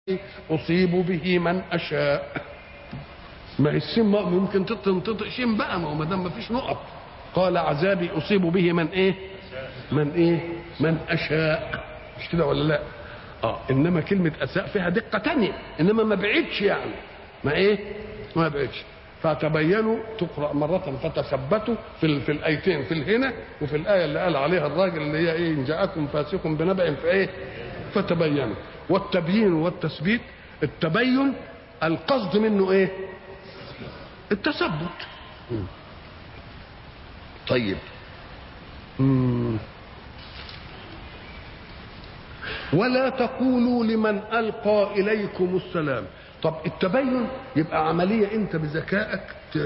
أصيب به من أشاء ما هي السين ممكن تنطق شين بقى ما هو ما دام ما فيش نقط قال عذابي أصيب به من إيه من إيه من أشاء مش كده ولا لا اه انما كلمه اساء فيها دقه تانية انما ما بعدش يعني ما ايه ما بعدش فتبينوا تقرا مره فتثبتوا في في الايتين في الهنا وفي الايه اللي قال عليها الراجل اللي هي ايه ان جاءكم فاسق بنبأ فايه فتبينوا والتبيين والتثبيت التبين القصد منه ايه التثبت طيب مم. ولا تقولوا لمن القى اليكم السلام طب التبين يبقى عمليه انت بذكائك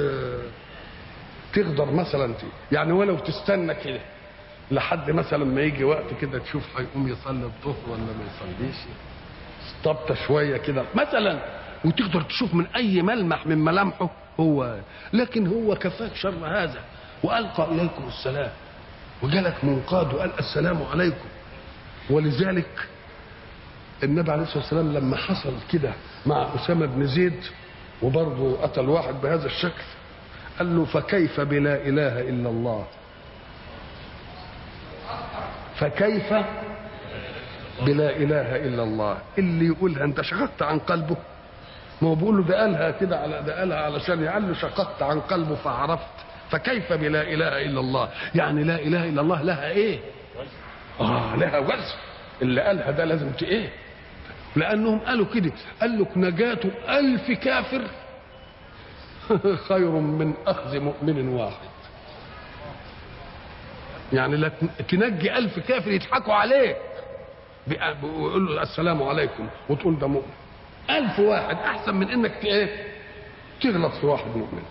تقدر مثلا يعني ولو تستنى كده لحد مثلا ما يجي وقت كده تشوف هيقوم يصلي الظهر ولا ما يصليش طبطه شويه كده مثلا وتقدر تشوف من اي ملمح من ملامحه هو لكن هو كفاك شر هذا والقى اليكم السلام وجالك منقاد وقال السلام عليكم ولذلك النبي عليه الصلاه والسلام لما حصل كده مع اسامه بن زيد وبرضه قتل واحد بهذا الشكل قال له فكيف بلا اله الا الله فكيف بلا اله الا الله اللي يقولها انت شققت عن قلبه ما هو بيقول له ده قالها كده على ده قالها علشان يعلو شققت عن قلبه فعرفت فكيف بلا اله الا الله يعني لا اله الا الله لها ايه اه لها وزن اللي قالها ده لازم ت ايه لانهم قالوا كده قال لك نجاة ألف كافر خير من أخذ مؤمن واحد يعني لا تنجي ألف كافر يضحكوا عليك ويقول له السلام عليكم وتقول ده مؤمن ألف واحد أحسن من إنك إيه تغلط في واحد مؤمن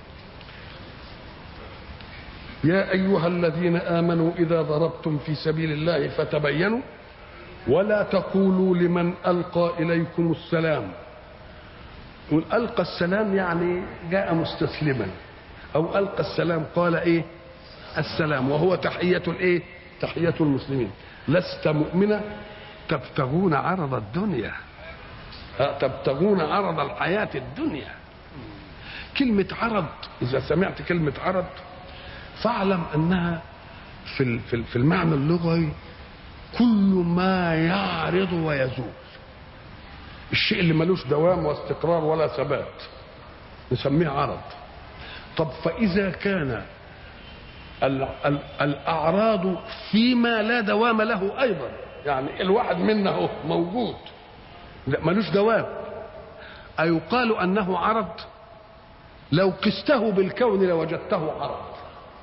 يا أيها الذين آمنوا إذا ضربتم في سبيل الله فتبينوا ولا تقولوا لمن ألقى إليكم السلام يقول ألقى السلام يعني جاء مستسلما أو ألقى السلام قال إيه السلام وهو تحية الإيه تحية المسلمين لست مؤمنا تبتغون عرض الدنيا تبتغون عرض الحياة الدنيا كلمة عرض إذا سمعت كلمة عرض فاعلم أنها في في المعنى اللغوي كل ما يعرض ويزول الشيء اللي ملوش دوام واستقرار ولا ثبات نسميه عرض طب فإذا كان ال ال الأعراض فيما لا دوام له أيضا يعني الواحد منا هو موجود ملوش دوام أيقال أنه عرض لو قسته بالكون لوجدته عرض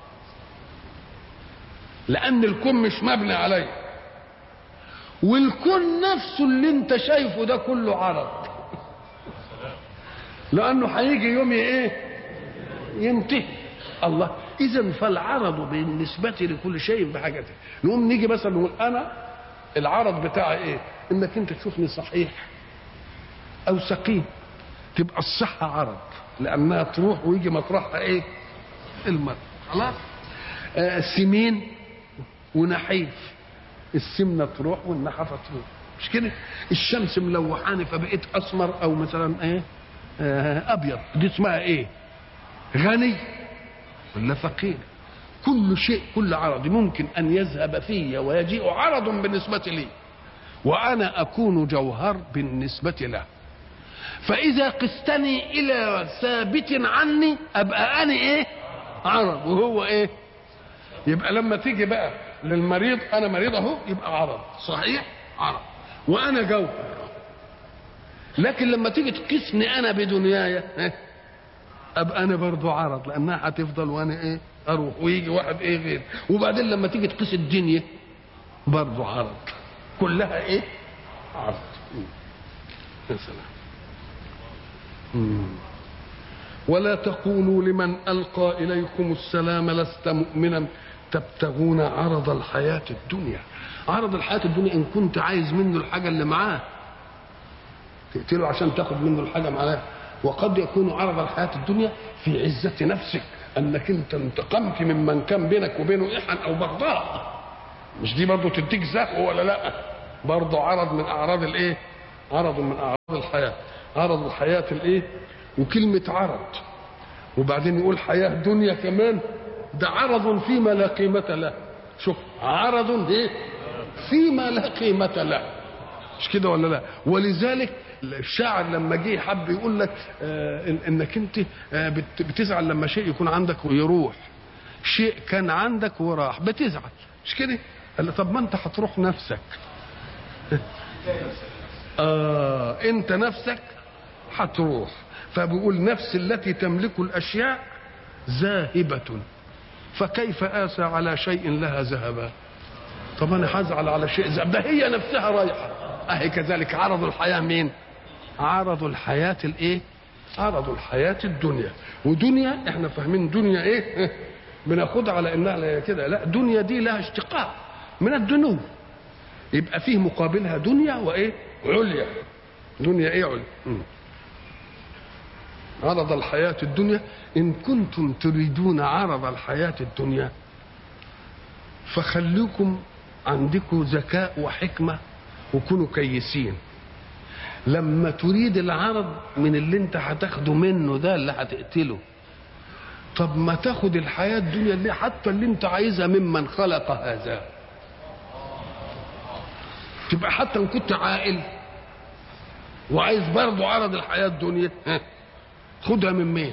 لأن الكون مش مبني عليه والكون نفسه اللي انت شايفه ده كله عرض لانه هيجي يوم ايه ينتهي الله اذا فالعرض بالنسبه لكل شيء بحاجته نقوم نيجي مثلا نقول انا العرض بتاعي ايه انك انت تشوفني صحيح او سقيم تبقى الصحه عرض لانها تروح ويجي مطرحها ايه المرض خلاص آه سمين ونحيف السمنه تروح والنحفه تروح مش كده الشمس ملوحاني فبقيت اسمر او مثلا ايه آه ابيض دي اسمها ايه غني ولا فقير كل شيء كل عرض ممكن ان يذهب في ويجيء عرض بالنسبه لي وانا اكون جوهر بالنسبه له فاذا قستني الى ثابت عني ابقى انا ايه عرض وهو ايه يبقى لما تيجي بقى للمريض انا مريض اهو يبقى عرض صحيح عرض وانا جوهر لكن لما تيجي تقيسني انا بدنياي ابقى انا برضو عرض لانها هتفضل وانا ايه اروح ويجي واحد ايه غير وبعدين لما تيجي تقيس الدنيا برضو عرض كلها ايه عرض يا سلام ولا تقولوا لمن القى اليكم السلام لست مؤمنا تبتغون عرض الحياة الدنيا عرض الحياة الدنيا إن كنت عايز منه الحاجة اللي معاه تقتله عشان تاخد منه الحاجة معاه وقد يكون عرض الحياة الدنيا في عزة نفسك أنك أنت انتقمت ممن كان بينك وبينه إحن أو بغضاء مش دي برضه تديك زهو ولا لا برضه عرض من أعراض الإيه عرض من اعراض الحياه عرض الحياه الايه وكلمه عرض وبعدين يقول حياه دنيا كمان ده عرض فيما لا قيمه له شوف عرض ايه فيما لا قيمه له مش كده ولا لا ولذلك الشاعر لما جه حب يقول لك آه إن- انك انت آه بت- بتزعل لما شيء يكون عندك ويروح شيء كان عندك وراح بتزعل مش كده قال له طب ما انت هتروح نفسك آه انت نفسك هتروح فبيقول نفس التي تملك الاشياء ذاهبة فكيف آسى على شيء لها ذهبا طب انا هزعل على شيء ذهب ده هي نفسها رايحة اهي كذلك عرض الحياة مين عرض الحياة الايه عرض الحياة الدنيا ودنيا احنا فاهمين دنيا ايه بناخدها على انها لا كده لا دنيا دي لها اشتقاق من الدنو يبقى فيه مقابلها دنيا وايه عليا دنيا ايه عليا مم. عرض الحياة الدنيا إن كنتم تريدون عرض الحياة الدنيا فخليكم عندكم ذكاء وحكمة وكونوا كيسين لما تريد العرض من اللي انت هتاخده منه ده اللي هتقتله طب ما تاخد الحياة الدنيا اللي حتى اللي انت عايزها ممن خلق هذا تبقى حتى ان كنت عاقل وعايز برضه عرض الحياة الدنيا ها، خدها من مين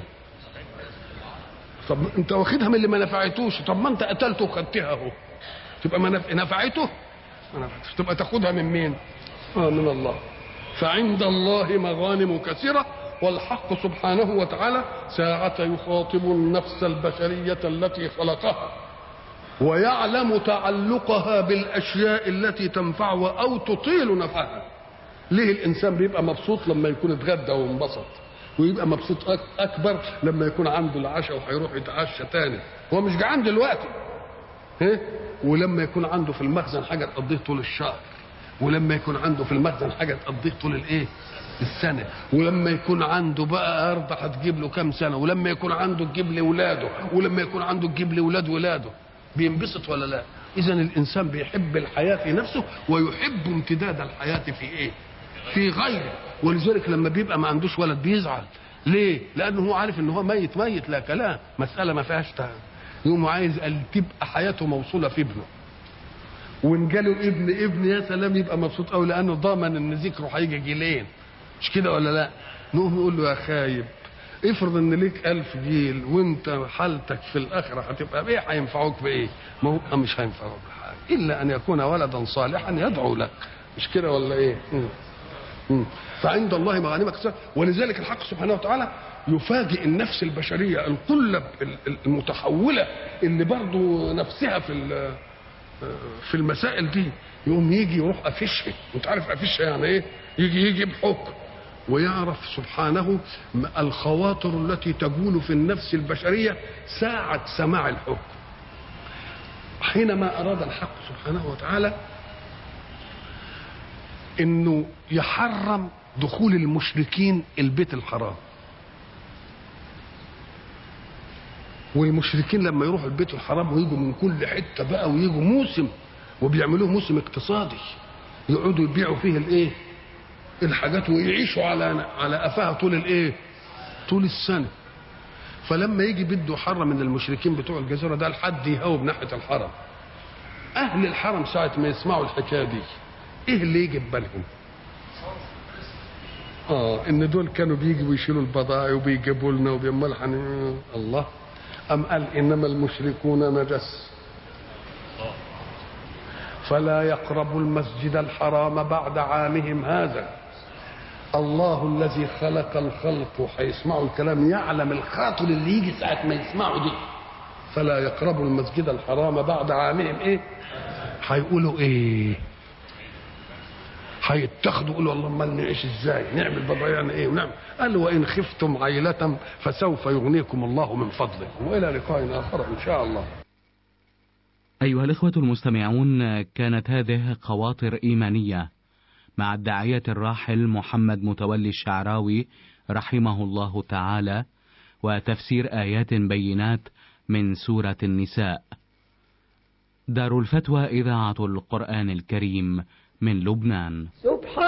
طب انت واخدها من اللي ما نفعتوش طب ما انت قتلته وخدتها اهو تبقى ما نف- نفعته ما نفعتش تبقى تاخدها من مين اه من الله فعند الله مغانم كثيرة والحق سبحانه وتعالى ساعة يخاطب النفس البشرية التي خلقها ويعلم تعلقها بالأشياء التي تنفعها أو تطيل نفعها ليه الإنسان بيبقى مبسوط لما يكون اتغدى وانبسط ويبقى مبسوط أك- أكبر لما يكون عنده العشاء وهيروح يتعشى تاني هو مش جعان دلوقتي ها؟ ولما يكون عنده في المخزن حاجه تقضيه طول الشهر ولما يكون عنده في المخزن حاجه تقضيه طول الايه السنه ولما يكون عنده بقى ارض هتجيب له كام سنه ولما يكون عنده تجيب لاولاده ولما يكون عنده تجيب لاولاد ولاده بينبسط ولا لا اذا الانسان بيحب الحياه في نفسه ويحب امتداد الحياه في ايه في غيره ولذلك لما بيبقى ما عندوش ولد بيزعل ليه لانه هو عارف ان هو ميت ميت لا كلام مساله ما فيهاش تعب يقوم عايز قال تبقى حياته موصوله في ابنه وان جاله ابن ابن يا سلام يبقى مبسوط قوي لانه ضامن ان ذكره هيجي جيلين مش كده ولا لا نقوم نقول له يا خايب افرض ان ليك ألف جيل وانت حالتك في الاخره هتبقى ايه هينفعوك بايه ما هو مش هينفعوك بحاجه الا ان يكون ولدا صالحا يدعو لك مش كده ولا ايه مم. مم. فعند الله مغانم كثيرة ولذلك الحق سبحانه وتعالى يفاجئ النفس البشرية القلب المتحولة اللي برضو نفسها في ال- في المسائل دي يقوم يجي يروح قافشها انت عارف قافشها يعني ايه يجي يجي بحكم ويعرف سبحانه الخواطر التي تجول في النفس البشرية ساعة سماع الحكم حينما أراد الحق سبحانه وتعالى انه يحرم دخول المشركين البيت الحرام والمشركين لما يروحوا البيت الحرام ويجوا من كل حته بقى ويجوا موسم وبيعملوه موسم اقتصادي يقعدوا يبيعوا فيه الايه الحاجات ويعيشوا على على قفاها طول الايه طول السنه فلما يجي بده يحرم من المشركين بتوع الجزيره ده لحد يهوب ناحيه الحرم اهل الحرم ساعه ما يسمعوا الحكايه دي ايه اللي يجي في بالهم اه ان دول كانوا بيجوا يشيلوا البضائع وبيجيبوا لنا وبيمال حن- الله ام قال انما المشركون نجس فلا يقربوا المسجد الحرام بعد عامهم هذا الله الذي خلق الخلق وهيسمعوا الكلام يعلم الخاطر اللي يجي ساعة ما يسمعوا دي فلا يقربوا المسجد الحرام بعد عامهم ايه هيقولوا ايه هيتخذوا يقولوا والله امال نعيش ازاي نعمل بضيعنا ايه ونعمل قال وان خفتم عيلة فسوف يغنيكم الله من فضله والى لقاء اخر ان شاء الله أيها الإخوة المستمعون كانت هذه خواطر إيمانية مع الداعية الراحل محمد متولي الشعراوي رحمه الله تعالى وتفسير آيات بينات من سورة النساء دار الفتوى إذاعة القرآن الكريم من لبنان سبحان